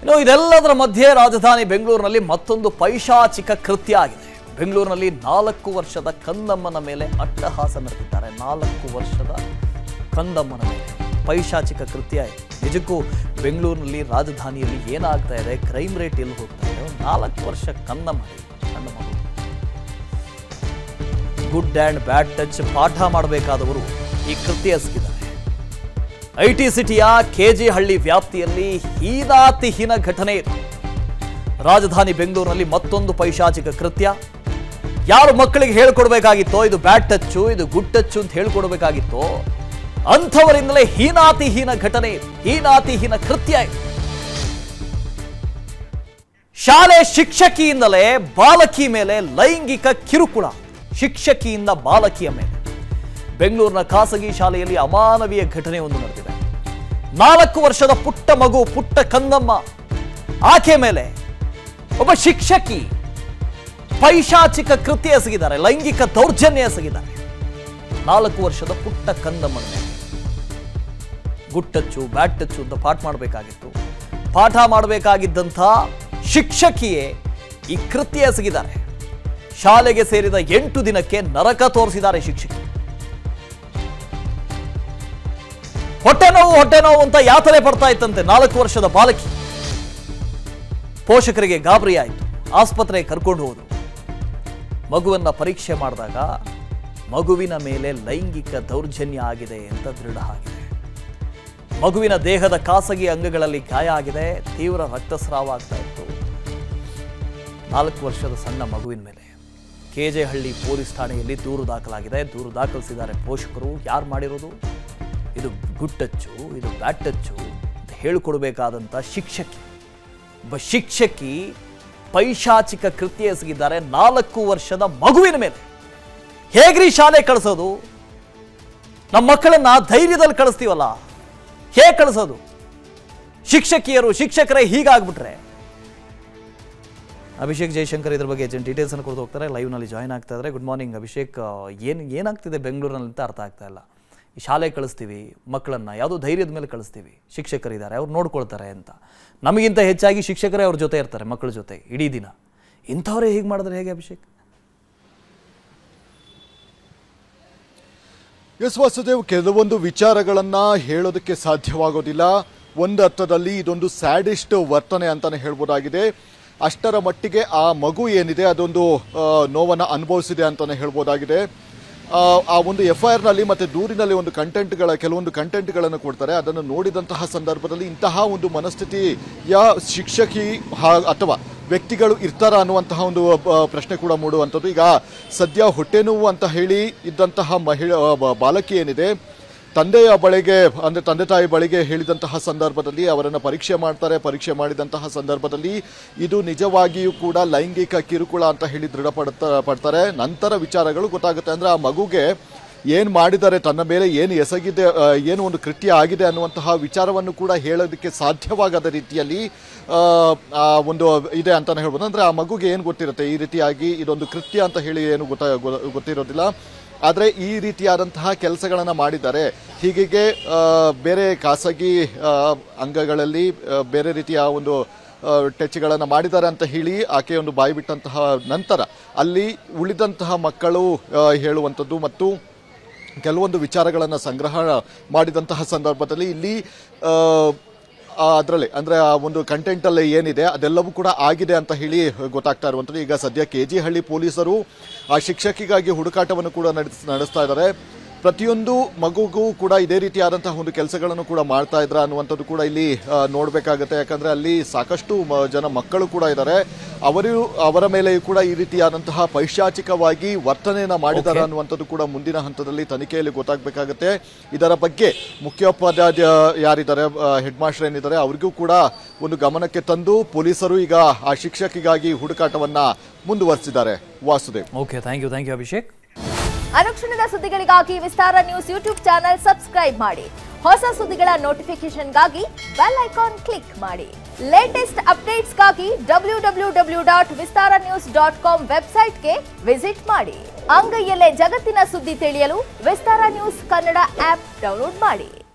ಇನ್ನು ಇದೆಲ್ಲದರ ಮಧ್ಯೆ ರಾಜಧಾನಿ ಬೆಂಗಳೂರಿನಲ್ಲಿ ಮತ್ತೊಂದು ಪೈಶಾಚಿಕ ಕೃತ್ಯ ಆಗಿದೆ ಬೆಂಗಳೂರಿನಲ್ಲಿ ನಾಲ್ಕು ವರ್ಷದ ಕಂದಮ್ಮನ ಮೇಲೆ ಅಟ್ಟಹಾಸ ನಡೆದಿದ್ದಾರೆ ನಾಲ್ಕು ವರ್ಷದ ಕಂದಮ್ಮನ ಮೇಲೆ ಪೈಶಾಚಿಕ ಕೃತ್ಯ ಇದೆ ನಿಜಕ್ಕೂ ಬೆಂಗಳೂರಿನಲ್ಲಿ ರಾಜಧಾನಿಯಲ್ಲಿ ಏನಾಗ್ತಾ ಇದೆ ಕ್ರೈಮ್ ರೇಟ್ ಎಲ್ಲಿ ಹೋಗ್ತಾ ಇದೆ ಒಂದು ನಾಲ್ಕು ವರ್ಷ ಕಂದಮ್ಮ ಸಣ್ಣ ಮಗು ಗುಡ್ ಆ್ಯಂಡ್ ಬ್ಯಾಡ್ ಟಚ್ ಪಾಠ ಮಾಡಬೇಕಾದವರು ಈ ಕೃತ್ಯ ಎಸಗಿದ್ದಾರೆ ಐ ಟಿ ಸಿಟಿಯ ಕೆಜಿ ಹಳ್ಳಿ ವ್ಯಾಪ್ತಿಯಲ್ಲಿ ಹೀನಾತಿಹೀನ ಘಟನೆ ಇದು ರಾಜಧಾನಿ ಬೆಂಗಳೂರಿನಲ್ಲಿ ಮತ್ತೊಂದು ಪೈಶಾಚಿಕ ಕೃತ್ಯ ಯಾರು ಮಕ್ಕಳಿಗೆ ಹೇಳ್ಕೊಡ್ಬೇಕಾಗಿತ್ತೋ ಇದು ಬ್ಯಾಡ್ ಟಚ್ಚು ಇದು ಗುಡ್ ಟಚ್ಚು ಅಂತ ಹೇಳ್ಕೊಡ್ಬೇಕಾಗಿತ್ತೋ ಅಂಥವರಿಂದಲೇ ಹೀನಾತಿಹೀನ ಘಟನೆ ಇದು ಹೀನಾತಿಹೀನ ಕೃತ್ಯ ಇದು ಶಾಲೆ ಶಿಕ್ಷಕಿಯಿಂದಲೇ ಬಾಲಕಿ ಮೇಲೆ ಲೈಂಗಿಕ ಕಿರುಕುಳ ಶಿಕ್ಷಕಿಯಿಂದ ಬಾಲಕಿಯ ಮೇಲೆ ಬೆಂಗಳೂರಿನ ಖಾಸಗಿ ಶಾಲೆಯಲ್ಲಿ ಅಮಾನವೀಯ ಘಟನೆ ಒಂದು ನಡೆದಿದೆ ನಾಲ್ಕು ವರ್ಷದ ಪುಟ್ಟ ಮಗು ಪುಟ್ಟ ಕಂದಮ್ಮ ಆಕೆ ಮೇಲೆ ಒಬ್ಬ ಶಿಕ್ಷಕಿ ಪೈಶಾಚಿಕ ಕೃತ್ಯ ಎಸಗಿದ್ದಾರೆ ಲೈಂಗಿಕ ದೌರ್ಜನ್ಯ ಎಸಗಿದ್ದಾರೆ ನಾಲ್ಕು ವರ್ಷದ ಪುಟ್ಟ ಕಂದಮ್ಮನ ಮೇಲೆ ಗುಡ್ ಟಚ್ಚು ಬ್ಯಾಡ್ ಟಚ್ಚು ಅಂತ ಪಾಠ ಮಾಡಬೇಕಾಗಿತ್ತು ಪಾಠ ಮಾಡಬೇಕಾಗಿದ್ದಂಥ ಶಿಕ್ಷಕಿಯೇ ಈ ಕೃತ್ಯ ಎಸಗಿದ್ದಾರೆ ಶಾಲೆಗೆ ಸೇರಿದ ಎಂಟು ದಿನಕ್ಕೆ ನರಕ ತೋರಿಸಿದ್ದಾರೆ ಶಿಕ್ಷಕಿ ಹೊಟ್ಟೆ ನೋವು ಹೊಟ್ಟೆ ನೋವು ಅಂತ ಯಾತನೆ ಪಡ್ತಾ ಇತ್ತಂತೆ ನಾಲ್ಕು ವರ್ಷದ ಬಾಲಕಿ ಪೋಷಕರಿಗೆ ಗಾಬರಿ ಆಯಿತು ಆಸ್ಪತ್ರೆಗೆ ಕರ್ಕೊಂಡು ಹೋದ್ರು ಮಗುವನ್ನ ಪರೀಕ್ಷೆ ಮಾಡಿದಾಗ ಮಗುವಿನ ಮೇಲೆ ಲೈಂಗಿಕ ದೌರ್ಜನ್ಯ ಆಗಿದೆ ಅಂತ ದೃಢ ಆಗಿದೆ ಮಗುವಿನ ದೇಹದ ಖಾಸಗಿ ಅಂಗಗಳಲ್ಲಿ ಗಾಯ ಆಗಿದೆ ತೀವ್ರ ರಕ್ತಸ್ರಾವ ಆಗ್ತಾ ಇತ್ತು ನಾಲ್ಕು ವರ್ಷದ ಸಣ್ಣ ಮಗುವಿನ ಮೇಲೆ ಕೆಜೆಹಳ್ಳಿ ಪೊಲೀಸ್ ಠಾಣೆಯಲ್ಲಿ ದೂರು ದಾಖಲಾಗಿದೆ ದೂರು ದಾಖಲಿಸಿದ್ದಾರೆ ಪೋಷಕರು ಯಾರು ಮಾಡಿರೋದು ಇದು ಗುಡ್ ಟಚ್ಚು ಇದು ಬ್ಯಾಡ್ ಟಚ್ಚು ಅಂತ ಹೇಳಿಕೊಡ್ಬೇಕಾದಂಥ ಶಿಕ್ಷಕಿ ಒಬ್ಬ ಶಿಕ್ಷಕಿ ಪೈಶಾಚಿಕ ಕೃತ್ಯ ಎಸಗಿದ್ದಾರೆ ನಾಲ್ಕು ವರ್ಷದ ಮಗುವಿನ ಮೇಲೆ ಹೇಗ್ರಿ ಶಾಲೆ ಕಳಿಸೋದು ನಮ್ಮ ಮಕ್ಕಳನ್ನ ಧೈರ್ಯದಲ್ಲಿ ಕಳಿಸ್ತೀವಲ್ಲ ಹೇಗೆ ಕಳಿಸೋದು ಶಿಕ್ಷಕಿಯರು ಶಿಕ್ಷಕರೇ ಹೀಗಾಗ್ಬಿಟ್ರೆ ಅಭಿಷೇಕ್ ಜಯಶಂಕರ್ ಇದ್ರ ಬಗ್ಗೆ ಡೀಟೇಲ್ಸ್ ಅನ್ನು ಕೊಡ್ತು ಹೋಗ್ತಾರೆ ಲೈವ್ನಲ್ಲಿ ಜಾಯ್ನ್ ಆಗ್ತಾ ಇದ್ದಾರೆ ಗುಡ್ ಮಾರ್ನಿಂಗ್ ಅಭಿಷೇಕ್ ಏನು ಏನಾಗ್ತಿದೆ ಬೆಂಗಳೂರಿನಲ್ಲಿ ಅಂತ ಅರ್ಥ ಆಗ್ತಾ ಇಲ್ಲ ಈ ಶಾಲೆ ಕಳಿಸ್ತೀವಿ ಮಕ್ಕಳನ್ನ ಯಾವುದೋ ಧೈರ್ಯದ ಮೇಲೆ ಕಳಿಸ್ತೀವಿ ಶಿಕ್ಷಕರಿದ್ದಾರೆ ಅವ್ರು ನೋಡ್ಕೊಳ್ತಾರೆ ಅಂತ ನಮಗಿಂತ ಹೆಚ್ಚಾಗಿ ಶಿಕ್ಷಕರೇ ಅವ್ರ ಜೊತೆ ಇರ್ತಾರೆ ಮಕ್ಕಳ ಜೊತೆ ಇಡೀ ದಿನ ಇಂಥವರೇ ಹೀಗೆ ಮಾಡಿದ್ರೆ ಹೇಗೆ ಅಭಿಷೇಕ್ ಎಸ್ ವಾಸುದೇವ್ ಕೆಲವೊಂದು ವಿಚಾರಗಳನ್ನ ಹೇಳೋದಕ್ಕೆ ಸಾಧ್ಯವಾಗೋದಿಲ್ಲ ಒಂದು ಅರ್ಥದಲ್ಲಿ ಇದೊಂದು ಸ್ಯಾಡಿಸ್ಟ್ ವರ್ತನೆ ಅಂತಾನೆ ಹೇಳ್ಬೋದಾಗಿದೆ ಅಷ್ಟರ ಮಟ್ಟಿಗೆ ಆ ಮಗು ಏನಿದೆ ಅದೊಂದು ಆ, ನೋವನ್ನ ಅನುಭವಿಸಿದೆ ಅಂತಾನೆ ಹೇಳ್ಬೋದಾಗಿದೆ ಆ, ಆ ಒಂದು ಎಫ್ ಐ ಆರ್ನಲ್ಲಿ ಮತ್ತೆ ದೂರಿನಲ್ಲಿ ಒಂದು ಕಂಟೆಂಟ್ಗಳ ಕೆಲವೊಂದು ಕಂಟೆಂಟ್ಗಳನ್ನು ಕೊಡ್ತಾರೆ ಅದನ್ನು ನೋಡಿದಂತಹ ಸಂದರ್ಭದಲ್ಲಿ ಇಂತಹ ಒಂದು ಮನಸ್ಥಿತಿಯ ಶಿಕ್ಷಕಿ ಹಾ- ಅಥವಾ ವ್ಯಕ್ತಿಗಳು ಇರ್ತಾರ ಅನ್ನುವಂತಹ ಒಂದು ಆ, ಪ್ರಶ್ನೆ ಕೂಡ ಮೂಡುವಂಥದ್ದು ಈಗ ಸದ್ಯ ಹೊಟ್ಟೆ ನೋವು ಅಂತ ಹೇಳಿ ಇದ್ದಂತಹ ಮಹಿಳಾ ಬ- ಬಾಲಕಿ ಏನಿದೆ ತಂದೆಯ ಬಳಿಗೆ ಅಂದ್ರೆ ತಂದೆ ತಾಯಿ ಬಳಿಗೆ ಹೇಳಿದಂತಹ ಸಂದರ್ಭದಲ್ಲಿ ಅವರನ್ನು ಪರೀಕ್ಷೆ ಮಾಡ್ತಾರೆ ಪರೀಕ್ಷೆ ಮಾಡಿದಂತಹ ಸಂದರ್ಭದಲ್ಲಿ ಇದು ನಿಜವಾಗಿಯೂ ಕೂಡ ಲೈಂಗಿಕ ಕಿರುಕುಳ ಅಂತ ಹೇಳಿ ದೃಢಪಡ್ತಾ ಪಡ್ತಾರೆ ನಂತರ ವಿಚಾರಗಳು ಗೊತ್ತಾಗುತ್ತೆ ಅಂದ್ರೆ ಆ ಮಗುಗೆ ಏನು ಮಾಡಿದ್ದಾರೆ ತನ್ನ ಮೇಲೆ ಏನು ಎಸಗಿದೆ ಆ, ಏನು ಒಂದು ಕೃತ್ಯ ಆಗಿದೆ ಅನ್ನುವಂತಹ ವಿಚಾರವನ್ನು ಕೂಡ ಹೇಳೋದಕ್ಕೆ ಸಾಧ್ಯವಾಗದ ರೀತಿಯಲ್ಲಿ ಆ, ಆ ಒಂದು ಇದೆ ಅಂತಾನೆ ಹೇಳ್ಬೋದು ಅಂದ್ರೆ ಆ ಮಗುಗೆ ಏನು ಗೊತ್ತಿರುತ್ತೆ ಈ ರೀತಿಯಾಗಿ ಇದೊಂದು ಕೃತ್ಯ ಅಂತ ಹೇಳಿ ಏನು ಗೊತ್ತ ಗೊ- ಗೊತ್ತಿರೋದಿಲ್ಲ ಆದರೆ ಈ ರೀತಿಯಾದಂತಹ ಕೆಲಸಗಳನ್ನು ಮಾಡಿದ್ದಾರೆ ಹೀಗೆ ಆ, ಬೇರೆ ಖಾಸಗಿ ಆ, ಅಂಗಗಳಲ್ಲಿ ಆ, ಬೇರೆ ರೀತಿಯ ಒಂದು ಟಚ್ಗಳನ್ನು ಮಾಡಿದ್ದಾರೆ ಅಂತ ಹೇಳಿ ಆಕೆ ಒಂದು ಬಾಯಿ ಬಿಟ್ಟಂತಹ ನಂತರ ಅಲ್ಲಿ ಉಳಿದಂತಹ ಮಕ್ಕಳು ಆ, ಹೇಳುವಂಥದ್ದು ಮತ್ತು ಕೆಲವೊಂದು ವಿಚಾರಗಳನ್ನು ಸಂಗ್ರಹ ಮಾಡಿದಂತಹ ಸಂದರ್ಭದಲ್ಲಿ ಇಲ್ಲಿ ಅದರಲ್ಲಿ ಅಂದರೆ ಆ ಒಂದು ಕಂಟೆಂಟಲ್ಲಿ ಏನಿದೆ ಅದೆಲ್ಲವೂ ಕೂಡ ಆಗಿದೆ ಅಂತ ಹೇಳಿ ಗೊತ್ತಾಗ್ತಾ ಇರುವಂಥದ್ದು ಈಗ ಸದ್ಯ ಕೆ ಜಿ ಹಳ್ಳಿ ಪೊಲೀಸರು ಆ ಶಿಕ್ಷಕಿಗಾಗಿ ಹುಡುಕಾಟವನ್ನು ಕೂಡ ನಡೆಸ್ ನಡೆಸ್ತಾ ಇದ್ದಾರೆ ಪ್ರತಿಯೊಂದು ಮಗುಗೂ ಕೂಡ ಇದೇ ರೀತಿಯಾದಂತಹ ಒಂದು ಕೆಲಸಗಳನ್ನು ಕೂಡ ಮಾಡ್ತಾ ಇದ್ರ ಅನ್ನುವಂಥದ್ದು ಕೂಡ ಇಲ್ಲಿ ಆ, ನೋಡ್ಬೇಕಾಗತ್ತೆ ಯಾಕಂದ್ರೆ ಅಲ್ಲಿ ಸಾಕಷ್ಟು ಮ- ಜನ ಮಕ್ಕಳು ಕೂಡ ಇದ್ದಾರೆ ಅವರು ಅವರ ಮೇಲೆ ಕೂಡ ಈ ರೀತಿಯಾದಂತಹ ಪೈಶಾಚಿಕವಾಗಿ ವರ್ತನೆಯನ್ನ ಮಾಡಿದ್ದಾರೆ ಅನ್ನುವಂಥದ್ದು ಕೂಡ ಮುಂದಿನ ಹಂತದಲ್ಲಿ ತನಿಖೆಯಲ್ಲಿ ಗೊತ್ತಾಗಬೇಕಾಗತ್ತೆ ಇದರ ಬಗ್ಗೆ ಮುಖ್ಯೋಪಾಧ್ಯಾಯ ಯಾರಿದ್ದಾರೆ ಹೆಡ್ ಮಾಸ್ಟರ್ ಏನಿದ್ದಾರೆ ಅವರಿಗೂ ಕೂಡ ಒಂದು ಗಮನಕ್ಕೆ ತಂದು ಪೊಲೀಸರು ಈಗ ಆ ಶಿಕ್ಷಕಿಗಾಗಿ ಹುಡುಕಾಟವನ್ನ ಮುಂದುವರಿಸಿದ್ದಾರೆ Vasudev okay thank you thank you Abhishek ಅನುಕ್ಷಣದ ಸುದ್ದಿಗಳಿಗಾಗಿ Vistara news YouTube channel subscribe ಮಾಡಿ ಹೊಸ ಸುದ್ದಿಗಳ ನೋಟಿಫಿಕೇಶನ್ಗಾಗಿ ಬೆಲ್ ಐಕಾನ್ ಕ್ಲಿಕ್ ಮಾಡಿ ಲೇಟೆಸ್ಟ್ ಅಪ್ಡೇಟ್ಸ್ಗಾಗಿ W W W dot Vistara news dot com ವೆಬ್ಸೈಟ್ಗೆ ವಿಸಿಟ್ ಮಾಡಿ ಅಂಗೈಯಲ್ಲೇ ಜಗತ್ತಿನ ಸುದ್ದಿ ತಿಳಿಯಲು Vistara news Kannada app download ಮಾಡಿ